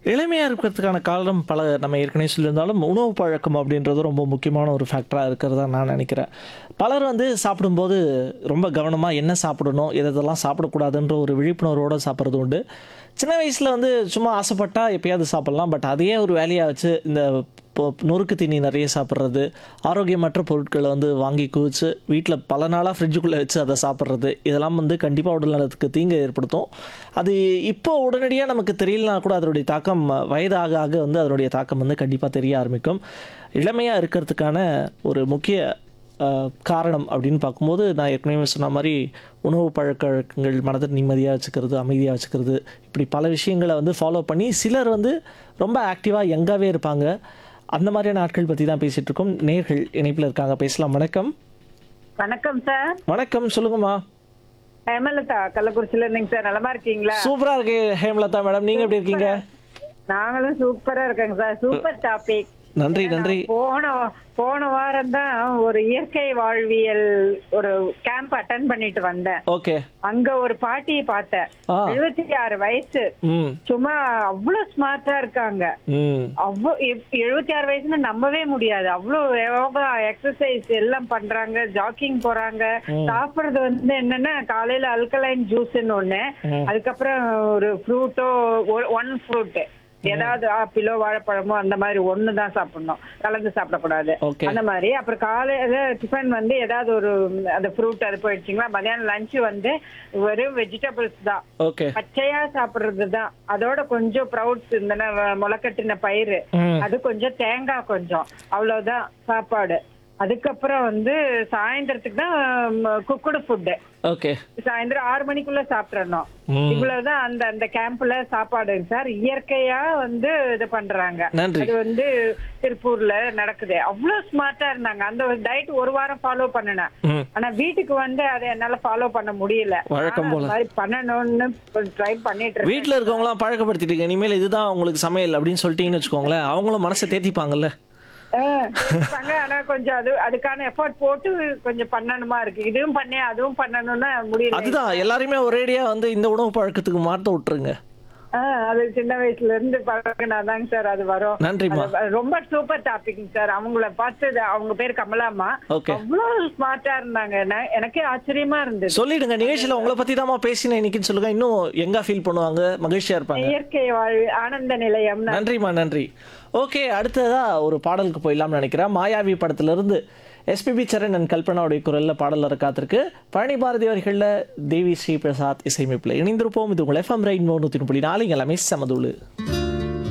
இளமையாக இருக்கிறதுக்கான காரணம் பல நம்ம ஏற்கனவே சொல்லியிருந்தாலும் உணவு பழக்கம் அப்படின்றது ரொம்ப முக்கியமான ஒரு ஃபேக்டராக இருக்கிறதா நான் நினைக்கிறேன் பலர் வந்து சாப்பிடும்போது ரொம்ப கவனமாக என்ன சாப்பிடணும் எதெல்லாம் சாப்பிடக்கூடாதுன்ற ஒரு விழிப்புணர்வோடு சாப்பிட்றது உண்டு சின்ன வயசில் வந்து சும்மா ஆசைப்பட்டா எப்பயாவது சாப்பிட்லாம் பட் அதையே ஒரு வேலையாக வச்சு இந்த இப்போ நொறுக்கு தீனி நிறைய சாப்பிட்றது ஆரோக்கியமற்ற பொருட்களை வந்து வாங்கி குவிச்சு வீட்டில் பல நாளாக ஃப்ரிட்ஜுக்குள்ளே வச்சு அதை சாப்பிட்றது இதெல்லாம் வந்து கண்டிப்பாக உடல் நலத்துக்கு தீங்கு ஏற்படுத்தும் அது இப்போ உடனடியாக நமக்கு தெரியலனா கூட அதனுடைய தாக்கம் வயதாக ஆக வந்து அதனுடைய தாக்கம் வந்து கண்டிப்பாக தெரிய ஆரம்பிக்கும் இளமையாக இருக்கிறதுக்கான ஒரு முக்கிய அஹ், காரணம் அப்படின்னு பார்க்கும்போது நான் ஏற்கனவே சொன்ன மாதிரி உணவு பழக்க வழக்கங்கள் மனதை நிம்மதியாக வச்சுக்கிறது அமைதியாக வச்சுக்கிறது இப்படி பல விஷயங்களை வந்து ஃபாலோ பண்ணி சிலர் வந்து ரொம்ப ஆக்டிவாக யங்காகவே இருப்பாங்க அந்த மாதிரியான ஆட்கள் பற்றி தான் பேசிகிட்டு இருக்கோம் நேர்கள் இணைப்பில் இருக்காங்க பேசலாம் வணக்கம் வணக்கம் சார் வணக்கம் சொல்லுங்கம்மா ஹேமலதா கள்ளக்குறிச்சியில இருந்தீங்க சார் நலமா இருக்கீங்களா சூப்பராக இருக்கு ஹேமலதா மேடம் நீங்கள் எப்படி இருக்கீங்க நாங்களும் சூப்பரா இருக்கோங்க சார் சூப்பர் டாபிக் நன்றி நன்றி போன போன வாரம் தான் ஒரு இயற்கை வாழ்வியல் ஒரு கேம்ப் அட்டன் பண்ணிட்டு வந்தேன் ஓகே அங்க ஒரு பாட்டியை பார்த்தேன் ஆ. எழுபத்தி ஆறு வயசு ம் சும்மா அவ்வளவு ஸ்மார்ட்டா இருக்காங்க ம் அவ்வளோ எழுபத்தி ஆறு வயசுன்னு நம்பவே முடியாது அவ்வளவு யோகா எக்ஸசைஸ் எல்லாம் பண்றாங்க ஜாக்கிங் போறாங்க சாப்பிடுறது வந்து என்னன்னா காலையில அல்கலைன் ஜூஸ்ன்னு ஒண்ணு ம். அதுக்கப்புறம் ஒரு ஃப்ரூட்டோ ஒன் ஃப்ரூட் ஏதாவது ஆப்பிளோ வாழைப்பழமோ அந்த மாதிரி ஒண்ணு தான் சாப்பிடணும் கலந்து சாப்பிடக்கூடாது Okay. அந்த மாதிரி அப்புறம் காலையில டிஃபன் வந்து ஏதாவது ஒரு அந்த ஃப்ரூட் அது போயிடுச்சுங்களா மதியானம் லஞ்ச் வந்து வெறும் வெஜிடபிள்ஸ் தான் ஓகே பச்சையா சாப்பிடுறது தான் அதோட கொஞ்சம் ப்ரௌட்ஸ் இந்த முளைக்கட்டின பயிறு ம் அது கொஞ்சம் தேங்காய் கொஞ்சம் அவ்வளவுதான் சாப்பாடு அதுக்கப்புறம் வந்து சாயந்தரத்துக்கு தான் குக்குடு ஃபுட்டு ஓகே சாயந்தரம் ஆறு மணிக்குள்ள சாப்பிடணும் ம் இவ்வளவுதான் அந்த அந்த கேம்ப்ல சாப்பாடு சார் இயற்கையா வந்து இது பண்றாங்க நன்றி. அது வந்து திருப்பூர்ல நடக்குது அவ்வளவு ஸ்மார்ட்டா இருந்தாங்க அந்த டயட் ஒரு வாரம் ஃபாலோ பண்ணினேன் ம் ஆனா வீட்டுக்கு வந்து அதை என்னால ஃபாலோ பண்ண முடியல வழக்கம் ஆனா, போல. அந்த மாதிரி பண்ணணும்னு ட்ரை பண்ணிட்டு இருக்கேன் வீட்டில் இருக்கவங்களாம் பழக்கப்படுத்திட்டீங்க இனிமேல் இதுதான் உங்களுக்கு சமையல் அப்படின்னு சொல்லிட்டீங்கன்னு வச்சுக்கோங்களேன் அவங்களும் மனசை தேத்திப்பாங்கல்ல ஆ, இருப்பாங்க. ஆனா கொஞ்சம் அது அதுக்கான எஃபோர்ட் போட்டு கொஞ்சம் பண்ணணுமா இருக்கு இதுவும் பண்ணி அதுவும் பண்ணணும்னா முடியல அதுதான் எல்லாரையுமே ஒரேடியா வந்து இந்த உணவு பழக்கத்துக்கு மாற்ற விட்டுருங்க ஆ, அது சின்ன வயசுல இருந்து பழகினாதாங்க சார் அது வரும் நன்றிம்மா. அது ரொம்ப சூப்பர் டாபிக் சார் அவங்கள பார்த்து அவங்க பேர் கமலாமா Okay. அவ்வளவு ஸ்மார்ட்டா இருந்தாங்க நான் எனக்கே ஆச்சரியமா இருந்தது சொல்லிடுங்க நிகழ்ச்சியில் உங்களை பத்தி தான் பேசினேன் இன்னைக்குன்னு சொல்லுங்க இன்னும் எங்க ஃபீல் பண்ணுவாங்க மகிழ்ச்சியா இருப்பாங்க இயற்கை வாழ்வு ஆனந்த நிலையம் நன்றிம்மா நன்றி ஓகே அடுத்ததா ஒரு பாடலுக்கு போயிடலாம்னு நினைக்கிறேன் மாயாவி படத்துல இருந்து எஸ்பிபி சரண் அண்ட் கல்பனாவுடைய குரல்ல பாடல் வர காத்திருக்கு பழனி பாரதி அவர்களில் தேவி ஸ்ரீ பிரசாத் இசையமைப்பில் இணைந்திருப்போம் இது உங்கள் எஃப்எம் ரைன் நூற்றி புள்ளி நாலு எல்லாமே சமதுளு